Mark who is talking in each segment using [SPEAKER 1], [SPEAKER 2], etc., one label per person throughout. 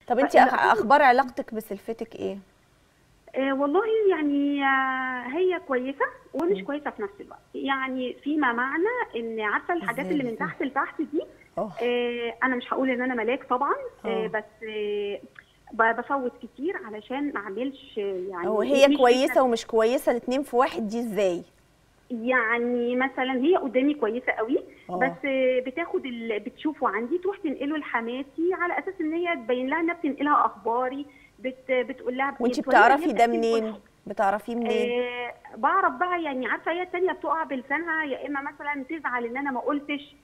[SPEAKER 1] طب انت
[SPEAKER 2] فالأخ-
[SPEAKER 1] اخبار علاقتك بسلفتك ايه
[SPEAKER 2] آه والله يعني آه هي كويسه ومش كويسه في نفس الوقت يعني فيما معنى ان عارفه الحاجات
[SPEAKER 1] إزاي
[SPEAKER 2] اللي من
[SPEAKER 1] إزاي؟
[SPEAKER 2] تحت لتحت دي
[SPEAKER 1] اه
[SPEAKER 2] آه انا مش هقول ان انا ملاك طبعا
[SPEAKER 1] آه.
[SPEAKER 2] آه بس آه ب- بفوت كتير علشان ما اعملش يعني
[SPEAKER 1] هو هي
[SPEAKER 2] مش
[SPEAKER 1] كويسه ومش كويسه الاتنين في واحد دي ازاي
[SPEAKER 2] يعني مثلا هي قدامي كويسه قوي
[SPEAKER 1] آه.
[SPEAKER 2] بس بتاخد اللي بتشوفه عندي تروح تنقله لحماتي على اساس ان هي تبين لها انها بتنقلها اخباري بت بتقول لها
[SPEAKER 1] وانت
[SPEAKER 2] بتوليها إن هي
[SPEAKER 1] بتعرفي ده
[SPEAKER 2] بتحكي لكل
[SPEAKER 1] منين بتعرفيه منين
[SPEAKER 2] آه بعرف بقى يعني عارفه هي التانيه بتقع بلسانها يا اما مثلا تزعل ان انا ما قلتش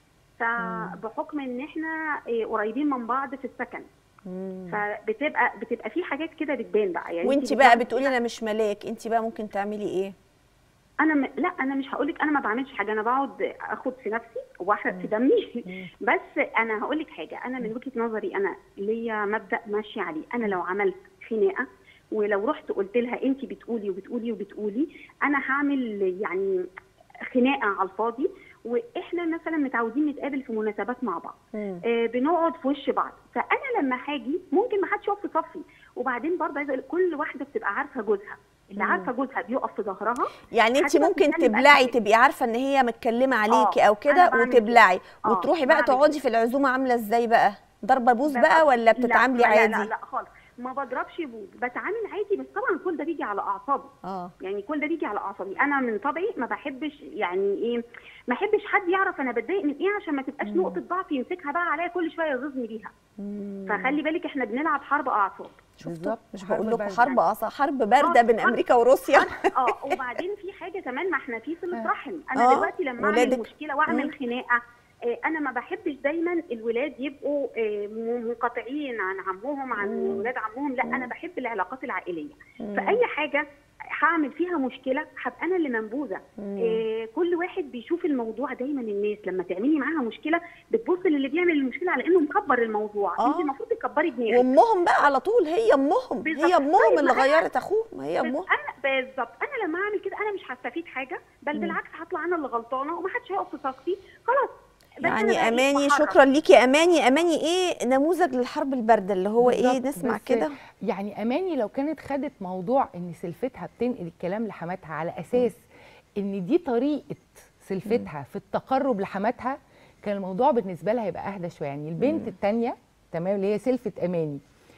[SPEAKER 2] فبحكم ان احنا آه، قريبين من بعض في السكن
[SPEAKER 1] مم.
[SPEAKER 2] فبتبقى بتبقى في حاجات كده بتبان بقى يعني
[SPEAKER 1] وانت
[SPEAKER 2] انتي
[SPEAKER 1] بقى
[SPEAKER 2] بتلاحظي
[SPEAKER 1] بتقولي انا مش ملاك انت بقى ممكن تعملي ايه
[SPEAKER 2] انا م... لا انا مش هقول لك انا ما بعملش حاجه انا بقعد اخد في نفسي واحرق في دمي بس انا هقول لك حاجه انا من وجهه نظري انا ليا مبدا ماشي عليه انا لو عملت خناقه ولو رحت قلت لها انت بتقولي وبتقولي وبتقولي انا هعمل يعني خناقه على الفاضي واحنا مثلا متعودين نتقابل في مناسبات مع بعض
[SPEAKER 1] مم.
[SPEAKER 2] آه بنقعد في وش بعض فانا لما هاجي ممكن ما حدش يقف في صفي وبعدين برضه عايزه اقول كل واحده بتبقى عارفه جوزها اللي عارفه جوزها بيقف في ظهرها
[SPEAKER 1] يعني انت
[SPEAKER 2] هتبقى
[SPEAKER 1] ممكن
[SPEAKER 2] بتتكلم بقى
[SPEAKER 1] تبلعي
[SPEAKER 2] كتير.
[SPEAKER 1] تبقي عارفه ان هي متكلمه عليكي
[SPEAKER 2] آه،
[SPEAKER 1] او كده
[SPEAKER 2] أنا بعمل
[SPEAKER 1] وتبلعي
[SPEAKER 2] كده. آه،
[SPEAKER 1] وتروحي بقى
[SPEAKER 2] بعمل
[SPEAKER 1] تقعدي
[SPEAKER 2] كده.
[SPEAKER 1] في العزومه عامله ازاي بقى ضربه بوز
[SPEAKER 2] لا،
[SPEAKER 1] بقى ولا
[SPEAKER 2] لا،
[SPEAKER 1] بتتعاملي
[SPEAKER 2] لا
[SPEAKER 1] عادي
[SPEAKER 2] لا لا خالص ما بضربش بوز بتعامل عادي بس طبعا كل ده بيجي على اعصابي
[SPEAKER 1] اه
[SPEAKER 2] يعني كل ده بيجي على اعصابي انا من طبعي ما بحبش يعني ايه ما احبش حد يعرف انا بتضايق من ايه عشان ما تبقاش نقطه ضعف يمسكها بقى عليا كل شويه يغيظني بيها فخلي بالك احنا بنلعب حرب اعصاب
[SPEAKER 1] شفتوا
[SPEAKER 3] بالظبط،
[SPEAKER 1] مش
[SPEAKER 3] حرب
[SPEAKER 1] بقول لكم
[SPEAKER 3] باردة.
[SPEAKER 1] حرب أص... حرب بارده
[SPEAKER 2] آه،
[SPEAKER 1] بين
[SPEAKER 2] حرب-
[SPEAKER 1] امريكا وروسيا
[SPEAKER 2] اه وبعدين في حاجه كمان ما احنا في صله
[SPEAKER 3] آه.
[SPEAKER 2] رحم انا
[SPEAKER 1] آه،
[SPEAKER 2] دلوقتي لما
[SPEAKER 1] ولادك.
[SPEAKER 2] اعمل مشكله واعمل خناقه آه، انا ما بحبش دايما الولاد يبقوا آه، م- منقطعين عن عمهم عن ولاد عمهم لا انا بحب العلاقات العائليه فاي حاجه هعمل فيها مشكله هبقى انا اللي منبوذه آه كل واحد بيشوف الموضوع دايما الناس لما تعملي معاها مشكله بتبص للي بيعمل المشكله على انه مكبر الموضوع
[SPEAKER 1] آه.
[SPEAKER 2] انت المفروض تكبري دماغك
[SPEAKER 1] وامهم بقى على طول هي امهم
[SPEAKER 2] بالظبط.
[SPEAKER 1] هي امهم
[SPEAKER 2] طيب،
[SPEAKER 1] اللي
[SPEAKER 2] ما أنا-
[SPEAKER 1] غيرت اخوه ما هي
[SPEAKER 2] بس
[SPEAKER 1] امهم
[SPEAKER 2] انا بالظبط انا لما اعمل كده انا مش هستفيد حاجه بل بالعكس هطلع انا اللي غلطانه ومحدش هيقف في صفي خلاص بس أنا
[SPEAKER 1] يعني
[SPEAKER 2] بقى إيه،
[SPEAKER 1] اماني
[SPEAKER 2] بحرك.
[SPEAKER 1] شكرا ليكي يا اماني اماني ايه نموذج للحرب البارده اللي هو ايه
[SPEAKER 3] بالظبط،
[SPEAKER 1] نسمع
[SPEAKER 3] بس
[SPEAKER 1] كده
[SPEAKER 3] يعني اماني لو كانت خدت موضوع ان سلفتها بتنقل الكلام لحماتها على اساس ان دي طريقه سلفتها في التقرب لحماتها كان الموضوع بالنسبه لها هيبقى اهدى شويه يعني البنت الثانيه تمام اللي هي سلفه اماني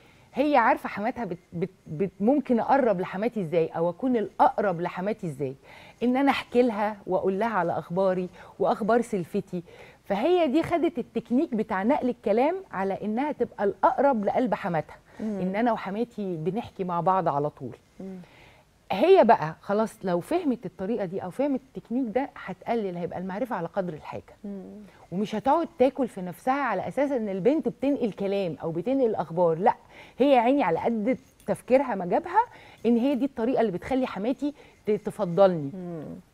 [SPEAKER 3] هي عارفه حماتها بت بت بت ممكن اقرب لحماتي ازاي او اكون الاقرب لحماتي ازاي ان انا احكي لها واقول لها على اخباري واخبار سلفتي فهي دي خدت التكنيك بتاع نقل الكلام على انها تبقى الاقرب لقلب حماتها ان انا وحماتي بنحكي مع بعض على طول هي بقى خلاص لو فهمت الطريقه دي او فهمت التكنيك ده هتقلل هيبقى المعرفه على قدر الحاجه ومش هتقعد تاكل في نفسها على اساس ان البنت بتنقل كلام او بتنقل اخبار لا هي يا عيني على قد تفكيرها ما جابها ان هي دي الطريقه اللي بتخلي حماتي ت- تفضلني